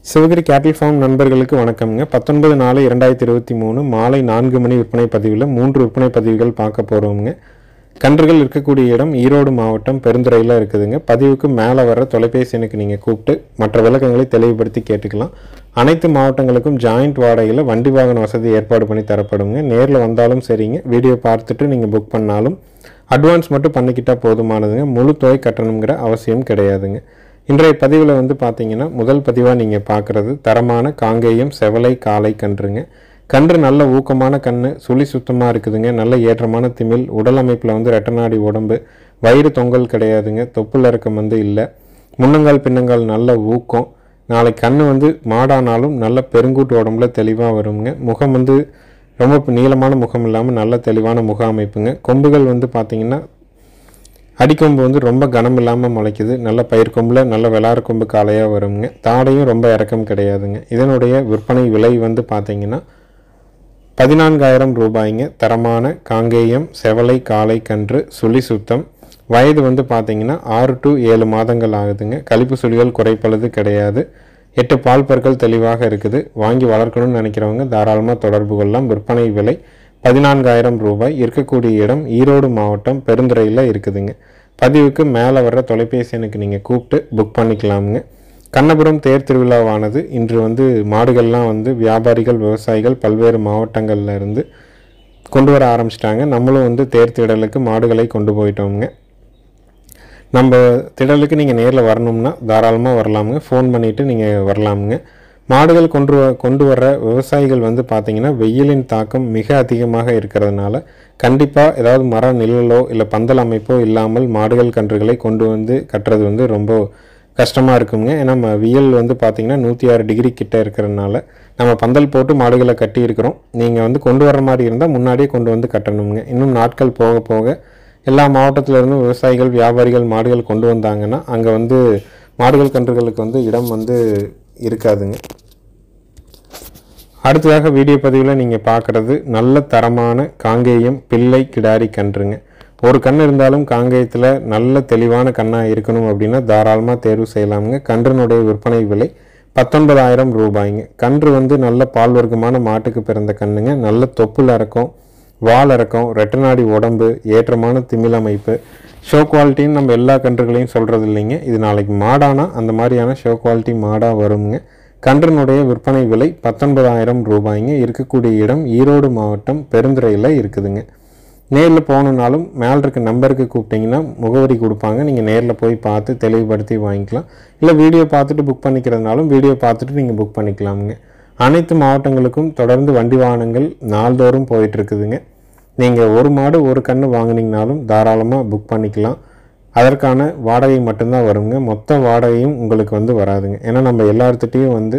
சிவகிரி கேட்டில் ஃபார்ம் நண்பர்களுக்கு வணக்கம்ங்க பத்தொன்பது நாலு இரண்டாயிரத்தி இருபத்தி மூணு மாலை நான்கு மணி விற்பனை பதிவில் மூன்று விற்பனை பதிவுகள் பார்க்க போகிறோமுங்க கன்றுகள் இருக்கக்கூடிய இடம் ஈரோடு மாவட்டம் பெருந்துறையில் இருக்குதுங்க பதிவுக்கு மேலே வர தொலைபேசி எண்ணுக்கு நீங்கள் கூப்பிட்டு மற்ற விளக்கங்களை தெளிவுபடுத்தி கேட்டுக்கலாம் அனைத்து மாவட்டங்களுக்கும் ஜாயிண்ட் வாடகையில் வண்டி வாகன வசதி ஏற்பாடு பண்ணி தரப்படுங்க நேரில் வந்தாலும் சரிங்க வீடியோ பார்த்துட்டு நீங்கள் புக் பண்ணாலும் அட்வான்ஸ் மட்டும் பண்ணிக்கிட்டா போதுமானதுங்க முழு தொகை கட்டணுங்கிற அவசியம் கிடையாதுங்க இன்றைய பதிவில் வந்து பார்த்தீங்கன்னா முதல் பதிவாக நீங்கள் பார்க்குறது தரமான காங்கேயம் செவலை காளை கன்றுங்க கன்று நல்ல ஊக்கமான கன்று சுழி சுத்தமாக இருக்குதுங்க நல்ல ஏற்றமான திமில் உடல் அமைப்பில் வந்து ரெட்டநாடி உடம்பு வயிறு தொங்கல் கிடையாதுங்க தொப்புள் இறக்கம் வந்து இல்லை முன்னங்கால் பின்னங்கால் நல்ல ஊக்கம் நாளை கண்ணு வந்து மாடானாலும் நல்ல பெருங்கூட்டு உடம்புல தெளிவாக வருங்க முகம் வந்து ரொம்ப நீளமான முகம் இல்லாமல் நல்ல தெளிவான முக அமைப்புங்க கொம்புகள் வந்து பார்த்தீங்கன்னா அடிக்கொம்பு வந்து ரொம்ப கனம் இல்லாமல் முளைக்குது நல்ல பயிர் கொம்பில் நல்ல வெளாறு கொம்பு காளையாக வருங்க தாடையும் ரொம்ப இறக்கம் கிடையாதுங்க இதனுடைய விற்பனை விலை வந்து பார்த்தீங்கன்னா பதினான்காயிரம் ரூபாய்ங்க தரமான காங்கேயம் செவலை காளை கன்று சுழி சுத்தம் வயது வந்து பார்த்தீங்கன்னா ஆறு டு ஏழு மாதங்கள் ஆகுதுங்க கழிப்பு சுழிகள் குறைப்பளது கிடையாது எட்டு பால் பற்கள் தெளிவாக இருக்குது வாங்கி வளர்க்கணும்னு நினைக்கிறவங்க தாராளமாக தொடர்பு கொள்ளலாம் விற்பனை விலை பதினான்காயிரம் ரூபாய் இருக்கக்கூடிய இடம் ஈரோடு மாவட்டம் பெருந்துறையில் இருக்குதுங்க பதிவுக்கு மேலே வர்ற தொலைபேசி எண்ணுக்கு நீங்கள் கூப்பிட்டு புக் பண்ணிக்கலாமுங்க கண்ணபுரம் தேர் திருவிழாவானது இன்று வந்து மாடுகள்லாம் வந்து வியாபாரிகள் விவசாயிகள் பல்வேறு மாவட்டங்கள்ல இருந்து கொண்டு வர ஆரம்பிச்சிட்டாங்க நம்மளும் வந்து தேர் திடலுக்கு மாடுகளை கொண்டு போயிட்டோமுங்க நம்ம திடலுக்கு நீங்கள் நேரில் வரணும்னா தாராளமாக வரலாமுங்க ஃபோன் பண்ணிவிட்டு நீங்கள் வரலாமுங்க மாடுகள் கொண்டு வ கொண்டு வர்ற விவசாயிகள் வந்து பார்த்தீங்கன்னா வெயிலின் தாக்கம் மிக அதிகமாக இருக்கிறதுனால கண்டிப்பாக ஏதாவது மர நிழலோ இல்லை பந்தல் அமைப்போ இல்லாமல் மாடுகள் கன்றுகளை கொண்டு வந்து கட்டுறது வந்து ரொம்ப கஷ்டமாக இருக்குங்க ஏன்னா நம்ம வியல் வந்து பார்த்தீங்கன்னா நூற்றி ஆறு டிகிரி கிட்ட இருக்கிறதுனால நம்ம பந்தல் போட்டு மாடுகளை கட்டி இருக்கிறோம் நீங்கள் வந்து கொண்டு வர மாதிரி இருந்தால் முன்னாடியே கொண்டு வந்து கட்டணுங்க இன்னும் நாட்கள் போக போக எல்லா மாவட்டத்துல இருந்தும் விவசாயிகள் வியாபாரிகள் மாடுகள் கொண்டு வந்தாங்கன்னா அங்கே வந்து மாடுகள் கன்றுகளுக்கு வந்து இடம் வந்து இருக்காதுங்க அடுத்ததாக வீடியோ பதிவில் நீங்கள் பார்க்குறது நல்ல தரமான காங்கேயம் பிள்ளை கிடாரி கன்றுங்க ஒரு கண் இருந்தாலும் காங்கேயத்தில் நல்ல தெளிவான கண்ணாக இருக்கணும் அப்படின்னா தாராளமாக தேர்வு செய்யலாமுங்க கன்றினுடைய விற்பனை விலை பத்தொன்பதாயிரம் ரூபாய்ங்க கன்று வந்து நல்ல பால் வர்க்கமான மாட்டுக்கு பிறந்த கண்ணுங்க நல்ல தொப்புள் இறக்கம் வால் இறக்கம் ரெட்டநாடி உடம்பு ஏற்றமான திமில் அமைப்பு ஷோ குவாலிட்டின்னு நம்ம எல்லா கன்றுகளையும் சொல்கிறது இல்லைங்க இது நாளைக்கு மாடானா அந்த மாதிரியான ஷோ குவாலிட்டி மாடாக வருங்க கன்றினுடைய விற்பனை விலை பத்தொன்பதாயிரம் ரூபாய்ங்க இருக்கக்கூடிய இடம் ஈரோடு மாவட்டம் பெருந்துறையில் இருக்குதுங்க நேரில் போகணுன்னாலும் மேலே இருக்க நம்பருக்கு கூப்பிட்டிங்கன்னா முகவரி கொடுப்பாங்க நீங்கள் நேரில் போய் பார்த்து தெளிவுபடுத்தி வாங்கிக்கலாம் இல்லை வீடியோ பார்த்துட்டு புக் பண்ணிக்கிறதுனாலும் வீடியோ பார்த்துட்டு நீங்கள் புக் பண்ணிக்கலாமுங்க அனைத்து மாவட்டங்களுக்கும் தொடர்ந்து வண்டி வாகனங்கள் நாள்தோறும் போயிட்டு இருக்குதுங்க நீங்கள் ஒரு மாடு ஒரு கன்று வாங்கினீங்கனாலும் தாராளமாக புக் பண்ணிக்கலாம் அதற்கான வாடகை மட்டும்தான் வருங்க மொத்த வாடகையும் உங்களுக்கு வந்து வராதுங்க ஏன்னா நம்ம எல்லாத்துட்டையும் வந்து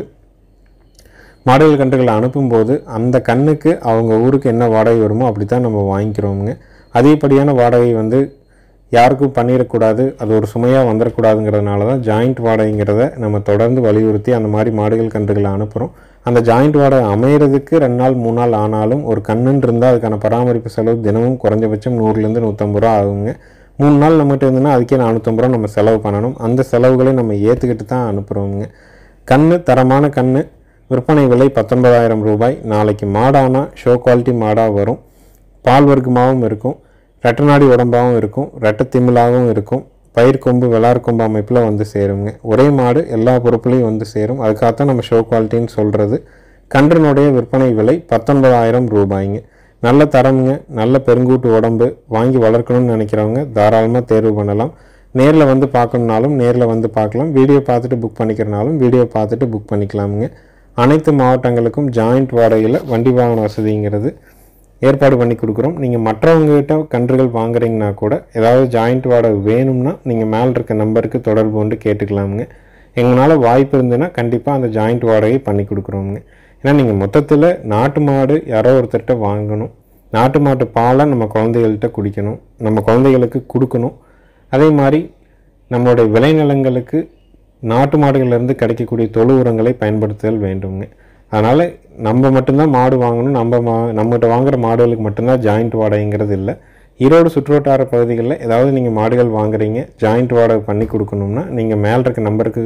மாடுகள் கன்றுகளை அனுப்பும்போது அந்த கண்ணுக்கு அவங்க ஊருக்கு என்ன வாடகை வருமோ அப்படி தான் நம்ம வாங்கிக்கிறோமுங்க அதிகப்படியான வாடகை வந்து யாருக்கும் பண்ணிடக்கூடாது அது ஒரு சுமையாக வந்துடக்கூடாதுங்கிறதுனால தான் ஜாயிண்ட் வாடகைங்கிறத நம்ம தொடர்ந்து வலியுறுத்தி அந்த மாதிரி மாடுகள் கன்றுகளை அனுப்புகிறோம் அந்த ஜாயிண்ட் வாடகை அமையிறதுக்கு ரெண்டு நாள் மூணு நாள் ஆனாலும் ஒரு கண்ணுன்னு இருந்தால் அதுக்கான பராமரிப்பு செலவு தினமும் குறைஞ்சபட்சம் நூறுலேருந்து நூற்றம்பது ரூபா ஆகுங்க மூணு நாள் நம்மகிட்ட இருந்ததுன்னா அதுக்கே நானூற்றம்பது ரூபா நம்ம செலவு பண்ணணும் அந்த செலவுகளை நம்ம ஏற்றுக்கிட்டு தான் அனுப்புகிறோமுங்க கண்ணு தரமான கண்ணு விற்பனை விலை பத்தொன்பதாயிரம் ரூபாய் நாளைக்கு மாடானா ஷோ குவாலிட்டி மாடாக வரும் பால் வர்க்கமாகவும் இருக்கும் ரெட்டநாடி உடம்பாகவும் இருக்கும் ரெட்டை திமிலாகவும் இருக்கும் பயிர் கொம்பு வெளார் கொம்பு அமைப்பில் வந்து சேருங்க ஒரே மாடு எல்லா பொறுப்புலையும் வந்து சேரும் அதுக்காகத்தான் நம்ம ஷோ குவாலிட்டின்னு சொல்கிறது கன்றினுடைய விற்பனை விலை பத்தொன்பதாயிரம் ரூபாய்ங்க நல்ல தரம்ங்க நல்ல பெருங்கூட்டு உடம்பு வாங்கி வளர்க்கணும்னு நினைக்கிறவங்க தாராளமாக தேர்வு பண்ணலாம் நேரில் வந்து பார்க்கணுனாலும் நேரில் வந்து பார்க்கலாம் வீடியோ பார்த்துட்டு புக் பண்ணிக்கிறனாலும் வீடியோ பார்த்துட்டு புக் பண்ணிக்கலாமுங்க அனைத்து மாவட்டங்களுக்கும் ஜாயிண்ட் வாடகையில் வண்டி வாகன வசதிங்கிறது ஏற்பாடு பண்ணி கொடுக்குறோம் நீங்கள் மற்றவங்ககிட்ட கன்றுகள் வாங்குறீங்கன்னா கூட ஏதாவது ஜாயிண்ட் வாடகை வேணும்னா நீங்கள் மேலே இருக்க நம்பருக்கு தொடர்பு கொண்டு கேட்டுக்கலாமுங்க எங்களால் வாய்ப்பு இருந்ததுன்னா கண்டிப்பாக அந்த ஜாயிண்ட் வாடகை பண்ணி கொடுக்குறோமுங்க ஏன்னா நீங்கள் மொத்தத்தில் நாட்டு மாடு யாரோ ஒருத்தர்கிட்ட வாங்கணும் நாட்டு மாட்டு பாலை நம்ம குழந்தைகள்கிட்ட குடிக்கணும் நம்ம குழந்தைகளுக்கு கொடுக்கணும் அதே மாதிரி நம்மளுடைய விளைநிலங்களுக்கு நாட்டு மாடுகள்லேருந்து கிடைக்கக்கூடிய தொழு உரங்களை பயன்படுத்துதல் வேண்டுங்க அதனால் நம்ம மட்டும்தான் மாடு வாங்கணும் நம்ம மா நம்மகிட்ட வாங்குற மாடுகளுக்கு மட்டும்தான் ஜாயிண்ட் வாடகைங்கிறது இல்லை ஈரோடு சுற்றுவட்டார பகுதிகளில் ஏதாவது நீங்கள் மாடுகள் வாங்குறீங்க ஜாயிண்ட் வாடகை பண்ணி கொடுக்கணும்னா நீங்கள் மேலே இருக்க நம்பருக்கு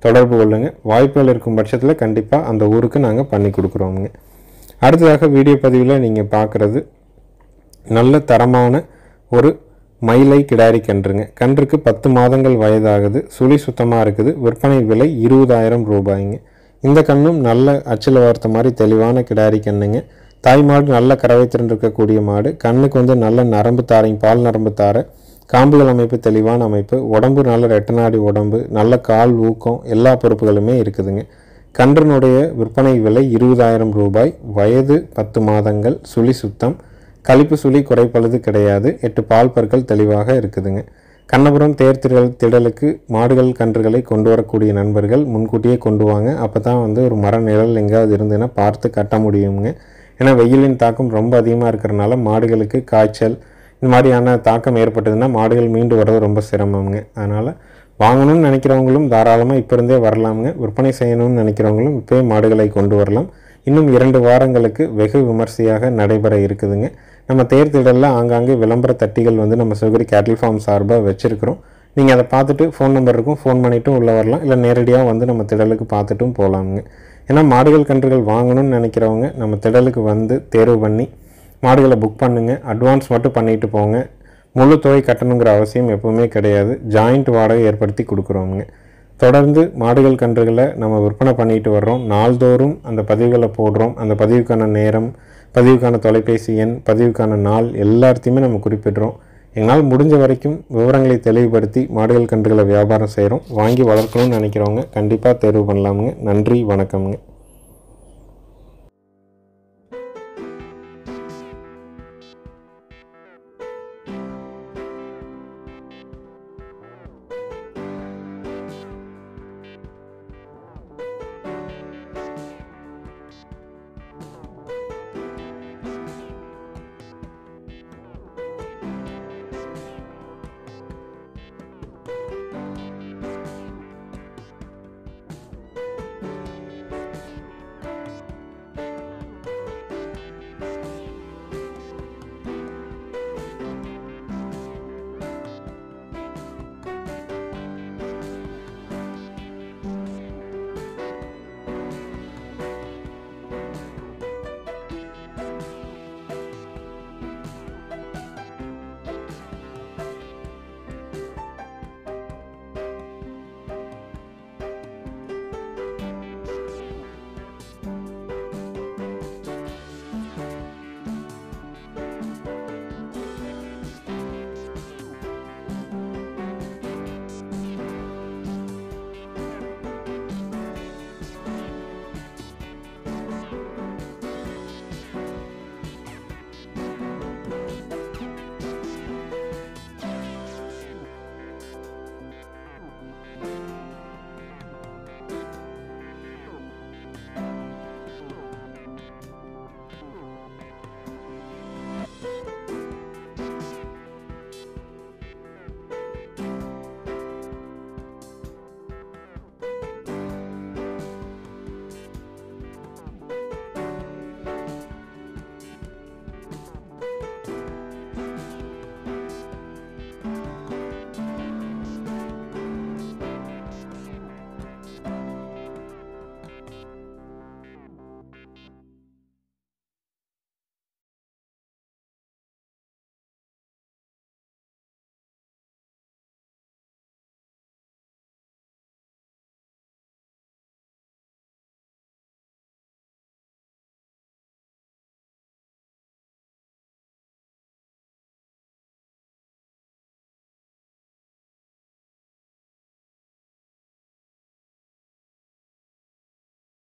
தொடர்பு கொள்ளுங்க வாய்ப்புகள் இருக்கும் பட்சத்தில் கண்டிப்பாக அந்த ஊருக்கு நாங்கள் பண்ணி கொடுக்குறோமுங்க அடுத்ததாக வீடியோ பதிவில் நீங்கள் பார்க்குறது நல்ல தரமான ஒரு மயிலை கிடாரி கன்றுங்க கன்றுக்கு பத்து மாதங்கள் வயதாகுது சுழி சுத்தமாக இருக்குது விற்பனை விலை இருபதாயிரம் ரூபாய்ங்க இந்த கண்ணும் நல்ல அச்சில் வார்த்த மாதிரி தெளிவான கிடாரி கண்ணுங்க தாய் மாடு நல்ல கறவை திறன் இருக்கக்கூடிய மாடு கண்ணுக்கு வந்து நல்ல நரம்பு தாரையும் பால் நரம்பு தாரை காம்புகள் அமைப்பு தெளிவான அமைப்பு உடம்பு நல்ல ரெட்டநாடி உடம்பு நல்ல கால் ஊக்கம் எல்லா பொறுப்புகளுமே இருக்குதுங்க கன்றினுடைய விற்பனை விலை இருபதாயிரம் ரூபாய் வயது பத்து மாதங்கள் சுழி சுத்தம் கழிப்பு சுழி குறைப்பழுது கிடையாது எட்டு பால் பற்கள் தெளிவாக இருக்குதுங்க கண்ணபுரம் தேர் திடல் திடலுக்கு மாடுகள் கன்றுகளை கொண்டு வரக்கூடிய நண்பர்கள் முன்கூட்டியே கொண்டு வாங்க அப்போ தான் வந்து ஒரு மர நிழல் எங்கேயாவது இருந்ததுன்னா பார்த்து கட்ட முடியுங்க ஏன்னா வெயிலின் தாக்கம் ரொம்ப அதிகமாக இருக்கிறனால மாடுகளுக்கு காய்ச்சல் இந்த மாதிரியான தாக்கம் ஏற்பட்டதுன்னா மாடுகள் மீண்டு வர்றது ரொம்ப சிரமங்க அதனால் வாங்கணும்னு நினைக்கிறவங்களும் தாராளமாக இப்போ இருந்தே வரலாமுங்க விற்பனை செய்யணும்னு நினைக்கிறவங்களும் இப்போயே மாடுகளை கொண்டு வரலாம் இன்னும் இரண்டு வாரங்களுக்கு வெகு விமர்சையாக நடைபெற இருக்குதுங்க நம்ம தேர்திடலில் ஆங்காங்கே விளம்பர தட்டிகள் வந்து நம்ம சிவகிரி கேட்டில் ஃபார்ம் சார்பாக வச்சுருக்கிறோம் நீங்கள் அதை பார்த்துட்டு ஃபோன் நம்பர் இருக்கும் ஃபோன் பண்ணிவிட்டும் உள்ளே வரலாம் இல்லை நேரடியாக வந்து நம்ம திடலுக்கு பார்த்துட்டும் போகலாமுங்க ஏன்னா மாடுகள் கன்றுகள் வாங்கணும்னு நினைக்கிறவங்க நம்ம திடலுக்கு வந்து தேர்வு பண்ணி மாடுகளை புக் பண்ணுங்கள் அட்வான்ஸ் மட்டும் பண்ணிட்டு போங்க முழு தொகை கட்டணுங்கிற அவசியம் எப்பவுமே கிடையாது ஜாயிண்ட் வாடகை ஏற்படுத்தி கொடுக்குறோமுங்க தொடர்ந்து மாடுகள் கன்றுகளை நம்ம விற்பனை பண்ணிட்டு வர்றோம் நாள்தோறும் அந்த பதிவுகளை போடுறோம் அந்த பதிவுக்கான நேரம் பதிவுக்கான தொலைபேசி எண் பதிவுக்கான நாள் எல்லாத்தையுமே நம்ம குறிப்பிடுறோம் எங்களால் முடிஞ்ச வரைக்கும் விவரங்களை தெளிவுபடுத்தி மாடுகள் கன்றுகளை வியாபாரம் செய்கிறோம் வாங்கி வளர்க்கணும்னு நினைக்கிறவங்க கண்டிப்பாக தேர்வு பண்ணலாமுங்க நன்றி வணக்கம்ங்க